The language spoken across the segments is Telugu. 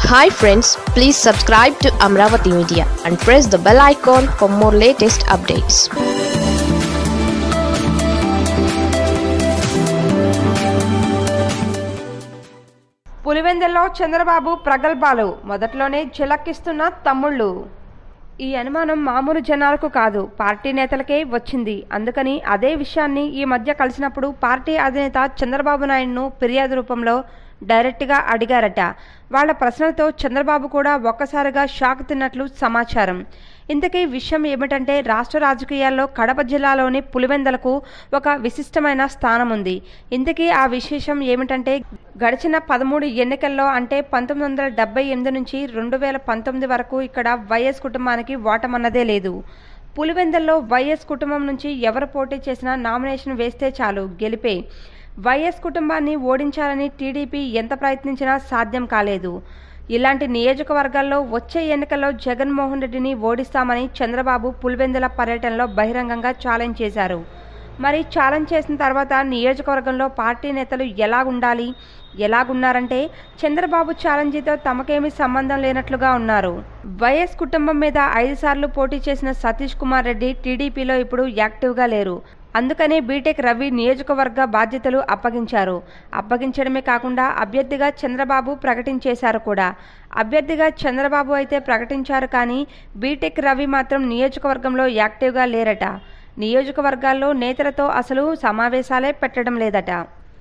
hi friends please subscribe to Amaravati media and press the bell icon for more latest updates పులివెందుల్లో చంద్రబాబు ప్రగల్భాలు మొదట్లోనే చిలక్కిస్తున్న తమ్ముళ్ళు ఈ అనుమానం మామూలు జనాలకు కాదు పార్టీ నేతలకే వచ్చింది అందుకని అదే విషయాన్ని ఈ మధ్య కలిసినప్పుడు పార్టీ అధినేత చంద్రబాబు నాయుడును ఫిర్యాదు రూపంలో డైరెక్ట్గా అడిగారట వాళ్ళ ప్రశ్నలతో చంద్రబాబు కూడా ఒక్కసారిగా షాక్ తిన్నట్లు సమాచారం ఇంతకీ విషయం ఏమిటంటే రాష్ట్ర రాజకీయాల్లో కడప జిల్లాలోని పులివెందలకు ఒక విశిష్టమైన స్థానం ఉంది ఇంతకీ ఆ విశేషం ఏమిటంటే గడిచిన పదమూడు ఎన్నికల్లో అంటే పంతొమ్మిది వందల డెబ్బై ఎనిమిది నుంచి రెండు వేల పంతొమ్మిది వరకు ఇక్కడ వైఎస్ కుటుంబానికి ఓటమన్నదే లేదు పులివెందల్లో వైఎస్ కుటుంబం నుంచి ఎవరు పోటీ చేసినా నామినేషన్ వేస్తే చాలు గెలిపే వైఎస్ కుటుంబాన్ని ఓడించాలని టీడీపీ ఎంత ప్రయత్నించినా సాధ్యం కాలేదు ఇలాంటి నియోజకవర్గాల్లో వచ్చే ఎన్నికల్లో జగన్మోహన్ రెడ్డిని ఓడిస్తామని చంద్రబాబు పులివెందుల పర్యటనలో బహిరంగంగా ఛాలెంజ్ చేశారు మరి ఛాలెంజ్ చేసిన తర్వాత నియోజకవర్గంలో పార్టీ నేతలు ఎలా ఉండాలి ఎలాగున్నారంటే చంద్రబాబు ఛాలెంజ్తో తమకేమీ సంబంధం లేనట్లుగా ఉన్నారు వైఎస్ కుటుంబం మీద ఐదు సార్లు పోటీ చేసిన సతీష్ కుమార్ రెడ్డి టీడీపీలో ఇప్పుడు యాక్టివ్గా లేరు అందుకనే బీటెక్ రవి నియోజకవర్గ బాధ్యతలు అప్పగించారు అప్పగించడమే కాకుండా అభ్యర్థిగా చంద్రబాబు ప్రకటించేశారు కూడా అభ్యర్థిగా చంద్రబాబు అయితే ప్రకటించారు కానీ బీటెక్ రవి మాత్రం నియోజకవర్గంలో యాక్టివ్గా లేరట నియోజకవర్గాల్లో నేతలతో అసలు సమావేశాలే పెట్టడం లేదట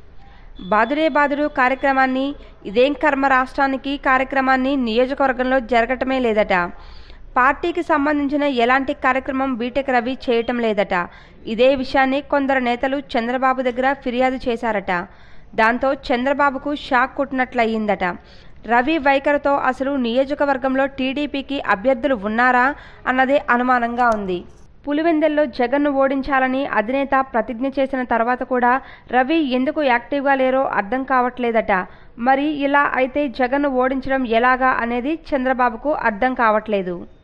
బాదుడే బాదుడు కార్యక్రమాన్ని ఇదేం కర్మ రాష్ట్రానికి కార్యక్రమాన్ని నియోజకవర్గంలో జరగటమే లేదట పార్టీకి సంబంధించిన ఎలాంటి కార్యక్రమం బీటెక్ రవి చేయటం లేదట ఇదే విషయాన్ని కొందరు నేతలు చంద్రబాబు దగ్గర ఫిర్యాదు చేశారట దాంతో చంద్రబాబుకు షాక్ కొట్టినట్లయిందట రవి వైఖరితో అసలు నియోజకవర్గంలో టీడీపీకి అభ్యర్థులు ఉన్నారా అన్నదే అనుమానంగా ఉంది పులివెందల్లో జగన్ను ఓడించాలని అధినేత ప్రతిజ్ఞ చేసిన తర్వాత కూడా రవి ఎందుకు యాక్టివ్గా లేరో అర్థం కావట్లేదట మరి ఇలా అయితే జగన్ను ఓడించడం ఎలాగా అనేది చంద్రబాబుకు అర్థం కావట్లేదు